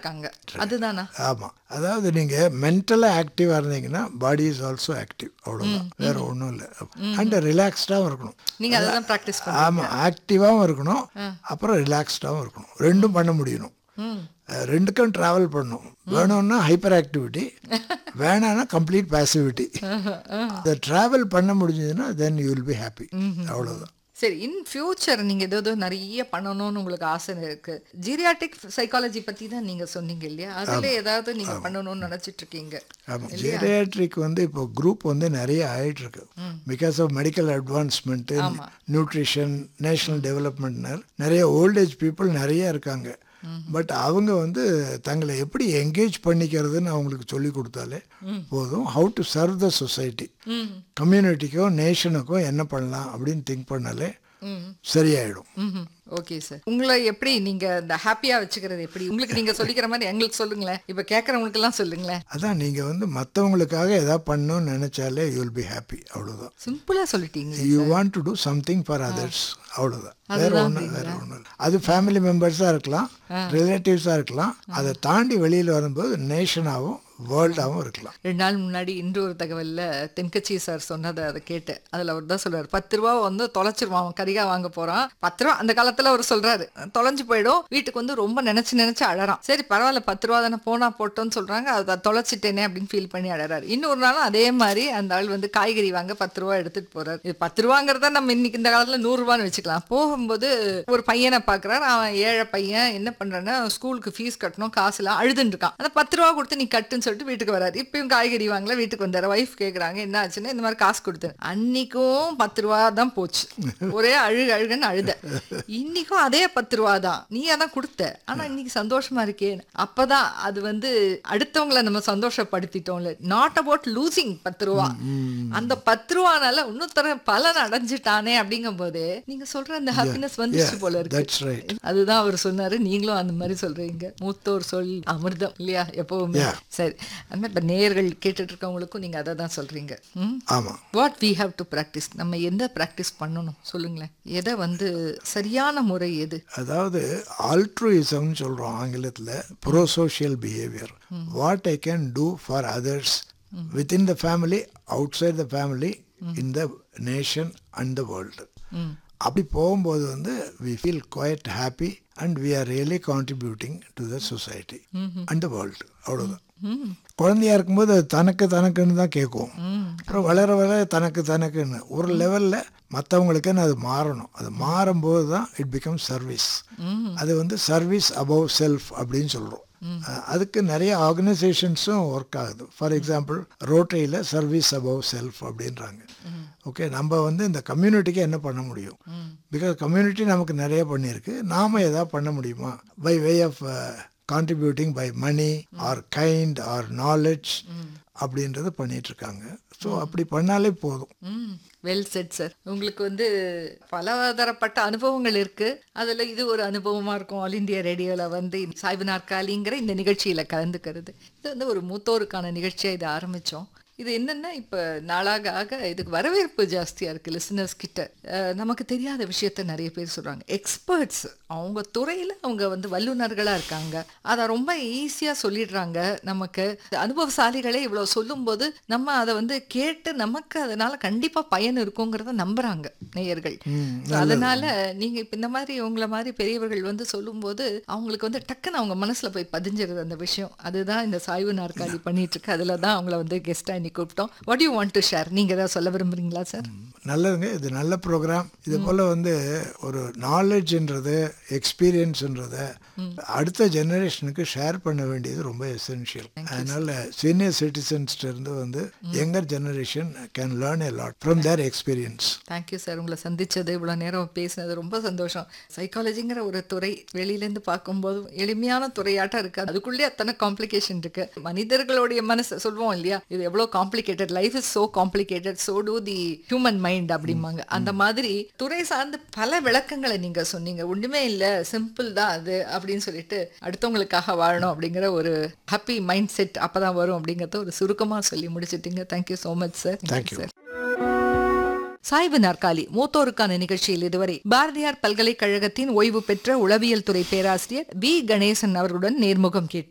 இருக்காங்க அதுதானா ஆமாம் அதாவது நீங்கள் மென்டலாக ஆக்டிவாக இருந்தீங்கன்னா பாடி இஸ் ஆல்சோ ஆக்டிவ் அவ்வளோதான் வேற ஒன்றும் இல்லை அண்ட் ரிலாக்ஸ்டாகவும் இருக்கணும் நீங்க அததான் ப்ராக்டிஸ் பண்ண ஆமாம் ஆக்டிவாகவும் இருக்கணும் அப்புறம் ரிலாக்ஸ்டாகவும் இருக்கணும் ரெண்டும் பண்ண முடியணும் அஹ் ரெண்டுக்கும் ட்ராவல் பண்ணணும் வேணும்னா ஹைப்பர் ஆக்டிவிட்டி வேணான்னா கம்ப்ளீட் பாசிவிட்டி இந்த ட்ராவல் பண்ண முடிஞ்சதுன்னா then you will be happy அவ்வளோதான் சரி இன் ஃபியூச்சர் நீங்க ஏதோ நிறைய பண்ணணும்னு உங்களுக்கு ஆசை இருக்கு ஜீரியாட்டிக் சைக்காலஜி பத்தி தான் நீங்க சொன்னீங்க இல்லையா அதுல ஏதாவது நீங்க பண்ணணும்னு நினைச்சிட்டு இருக்கீங்க ஆமாம் ஜெரியாட்ரிக் வந்து இப்போ குரூப் வந்து நிறைய ஆயிட்டு இருக்கு because of medical advancement nutrition national டெவலப்மெண்ட்னர் நிறைய ஓல்டேஜ் பீப்புள் நிறைய இருக்காங்க பட் அவங்க வந்து தங்களை எப்படி என்கேஜ் பண்ணிக்கிறதுன்னு அவங்களுக்கு சொல்லி கொடுத்தாலே போதும் how to serve the society கம்யூனிட்டிக்கோ நேஷனுக்கோ என்ன பண்ணலாம் அப்படின்னு திங்க் பண்ணாலே சரியாயிடும் ஓகே சார் உங்களை எப்படி நீங்க இந்த ஹாப்பியா வச்சுக்கிறது எப்படி உங்களுக்கு நீங்க சொல்லிக்கிற மாதிரி எங்களுக்கு சொல்லுங்களேன் இப்ப கேட்கறவங்களுக்கு எல்லாம் சொல்லுங்களேன் அதான் நீங்கள் வந்து மற்றவங்களுக்காக எதாவது பண்ணணும்னு நினச்சாலே யூ வில் பி ஹாப்பி அவ்வளோதான் சிம்பிளா சொல்லிட்டீங்க you want to do something for others அவ்வளோதான் வேற ஒன்றும் வேற ஒன்றும் இல்லை அது ஃபேமிலி மெம்பர்ஸாக இருக்கலாம் ரிலேட்டிவ்ஸாக இருக்கலாம் அதை தாண்டி வெளியில் வரும்போது நேஷனாகவும் வேர்ல்டாகவும் இருக்கலாம் ரெண்டு நாள் முன்னாடி இன்று ஒரு தகவல்ல தென்கட்சி சார் சொன்னதை அதை கேட்டு அதுல அவர் தான் சொல்றாரு பத்து ரூபா வந்து தொலைச்சிருவான் அவன் கரிகா வாங்க போறான் பத்து ரூபா அந்த காலத்துல அவர் சொல்றாரு தொலைஞ்சு போயிடும் வீட்டுக்கு வந்து ரொம்ப நினைச்சு நினைச்சு அழறான் சரி பரவாயில்ல பத்து ரூபா தானே போனா போட்டோம்னு சொல்றாங்க அதை தொலைச்சிட்டேனே அப்படின்னு ஃபீல் பண்ணி அழறாரு இன்னொரு நாளும் அதே மாதிரி அந்த ஆள் வந்து காய்கறி வாங்க பத்து ரூபா எடுத்துட்டு போறாரு இது பத்து ரூபாங்கிறத நம்ம இன்னைக்கு இந்த காலத்துல நூறு ரூபான்னு வச்சுக்கலாம் போகும்போது ஒரு பையனை பாக்குறாரு அவன் ஏழை பையன் என்ன பண்றான்னா ஸ்கூலுக்கு ஃபீஸ் கட்டணும் காசுலாம் அழுதுன்னு இருக்கான் அந்த பத்து ரூபா கொடுத்து நீ கட்டுன்னு சொல்லிட்டு வீட்டுக்கு வராரு இப்பயும் காய்கறி வாங்கல வீட்டுக்கு வந்தாரு ஒய்ஃப் கேக்குறாங்க என்ன ஆச்சுன்னா இந்த மாதிரி காசு கொடுத்தேன் அன்னைக்கும் பத்து ரூபா தான் போச்சு ஒரே அழுகு அழுகுன்னு அழுத இன்னைக்கும் அதே பத்து ரூபா தான் நீ அதான் கொடுத்த ஆனா இன்னைக்கு சந்தோஷமா இருக்கே அப்பதான் அது வந்து அடுத்தவங்களை நம்ம சந்தோஷப்படுத்திட்டோம்ல நாட் அபவுட் லூசிங் பத்து ரூபா அந்த பத்து ரூபானால இன்னொருத்தர பலன் அடைஞ்சிட்டானே அப்படிங்கும் போது நீங்க சொல்ற அந்த ஹாப்பினஸ் வந்துச்சு போல இருக்கு தட்ஸ் ரைட் அதுதான் அவர் சொன்னாரு நீங்களும் அந்த மாதிரி சொல்றீங்க மூத்தோர் சொல் அமிர்தம் இல்லையா எப்பவுமே Yeah. சரி அந்த மாதிரி இப்ப நேயர்கள் கேட்டுட்டு இருக்கவங்களுக்கும் நீங்க அதை தான் சொல்றீங்க ஆமாம் what we have to practise நம்ம எந்த ப்ராக்டிஸ் பண்ணணும் சொல்லுங்களேன் எதை வந்து சரியான முறை எது அதாவது ஆல்ட்ரூயிசம்னு சொல்கிறோம் ஆங்கிலத்தில் prosocial behaviour what I can do for others within the family outside the family in the nation and the world அப்படி போகும்போது வந்து we feel quite happy and we are really contributing to the society and the world அவ்வளோதான் குழந்தையா இருக்கும்போது அது தனக்கு தனக்குன்னு தான் கேட்கும் அப்புறம் வளர வளர தனக்கு தனக்குன்னு ஒரு லெவலில் மற்றவங்களுக்குன்னு அது மாறணும் அது மாறும்போது தான் இட் பிகம் சர்வீஸ் அது வந்து சர்வீஸ் அபவ் செல்ஃப் அப்படின்னு சொல்கிறோம் அதுக்கு நிறைய ஆர்கனைசேஷன்ஸும் ஒர்க் ஆகுது ஃபார் எக்ஸாம்பிள் ரோட்டரியில் சர்வீஸ் அபவ் செல்ஃப் அப்படின்றாங்க ஓகே நம்ம வந்து இந்த கம்யூனிட்டிக்கு என்ன பண்ண முடியும் பிகாஸ் கம்யூனிட்டி நமக்கு நிறைய பண்ணியிருக்கு நாம் எதாவது பண்ண முடியுமா by way of contributing by money or kind or knowledge அப்படின்றத பண்ணிட்டு இருக்காங்க ஸோ அப்படி பண்ணாலே போதும் வெல் செட் சார் உங்களுக்கு வந்து பலதரப்பட்ட அனுபவங்கள் இருக்கு அதுல இது ஒரு அனுபவமா இருக்கும் ஆல் இந்தியா ரேடியோல வந்து சாய்வு நாற்காலிங்கிற இந்த நிகழ்ச்சியில கலந்துக்கிறது இது வந்து ஒரு மூத்தோருக்கான நிகழ்ச்சியா இதை ஆரம்பிச்சோம் இது என்னன்னா இப்ப நாளாக ஆக இதுக்கு வரவேற்பு ஜாஸ்தியா இருக்கு லிசனர்ஸ் கிட்ட அஹ், நமக்கு தெரியாத விஷயத்த நிறைய பேர் சொல்றாங்க எக்ஸ்பர்ட்ஸ் அவங்க துறையில அவங்க வந்து வல்லுநர்களா இருக்காங்க அதை ரொம்ப ஈஸியா சொல்லிடுறாங்க நமக்கு அனுபவசாலிகளே இவ்வளவு சொல்லும்போது நம்ம அதை வந்து கேட்டு நமக்கு அதனால கண்டிப்பா பயன் இருக்குங்கிறத நம்புறாங்க நேயர்கள் So, அதனால நீங்க இப்ப இந்த மாதிரி உங்களை மாதிரி பெரியவர்கள் வந்து சொல்லும்போது அவங்களுக்கு வந்து டக்குன்னு அவங்க மனசுல போய் பதிஞ்சிருது அந்த விஷயம் அதுதான் இந்த சாய்வு நாற்காலி பண்ணிட்டு இருக்கு அதுல தான் அவங்கள வந்து கெஸ்டா இன்னைக்கு கூப்பிட்டோம் what you want to share நீங்க ஏதாவது சொல்ல விரும்புறீங்களா சார் நல்லதுங்க இது நல்ல ப்ரோக்ராம் இது போல் வந்து ஒரு நாலேஜ்ன்றது எக்ஸ்பீரியன்ஸ்ன்றத அடுத்த ஜெனரேஷனுக்கு ஷேர் பண்ண வேண்டியது ரொம்ப எசென்ஷியல் அதனால சீனியர் சிட்டிசன்ஸ்ட இருந்து வந்து younger generation can learn a lot from their experience thank you sir உங்களை சந்திச்சது இவ்வளோ நேரம் பேசினது ரொம்ப சந்தோஷம் சைக்காலஜிங்கிற ஒரு துறை வெளியிலேருந்து பார்க்கும்போது எளிமையான துறையாட்டம் இருக்கு அதுக்குள்ளே அத்தனை காம்ப்ளிகேஷன் இருக்கு மனிதர்களுடைய மனசு சொல்லுவோம் இல்லையா இது எவ்வளோ complicated life is so complicated so too the human mind அப்படிம்பாங்க அந்த மாதிரி துறை சார்ந்து பல விளக்கங்களை நீங்க சொன்னீங்க ஒண்ணுமே இல்லை சிம்பிள் தான் அது அப்படின்னு சொல்லிட்டு அடுத்தவங்களுக்காக வாழணும் அப்படிங்கிற ஒரு ஹாப்பி மைண்ட் செட் அப்பதான் வரும் அப்படிங்கறத ஒரு சுருக்கமா சொல்லி முடிச்சிட்டீங்க thank you so much sir Thank you. Sir சாய்வு நாற்காலி மூத்தோருக்கான நிகழ்ச்சியில் இதுவரை பாரதியார் பல்கலைக்கழகத்தின் ஓய்வு பெற்ற உளவியல் துறை பேராசிரியர் வி கணேசன் அவர்களுடன் நேர்முகம் கேட்டு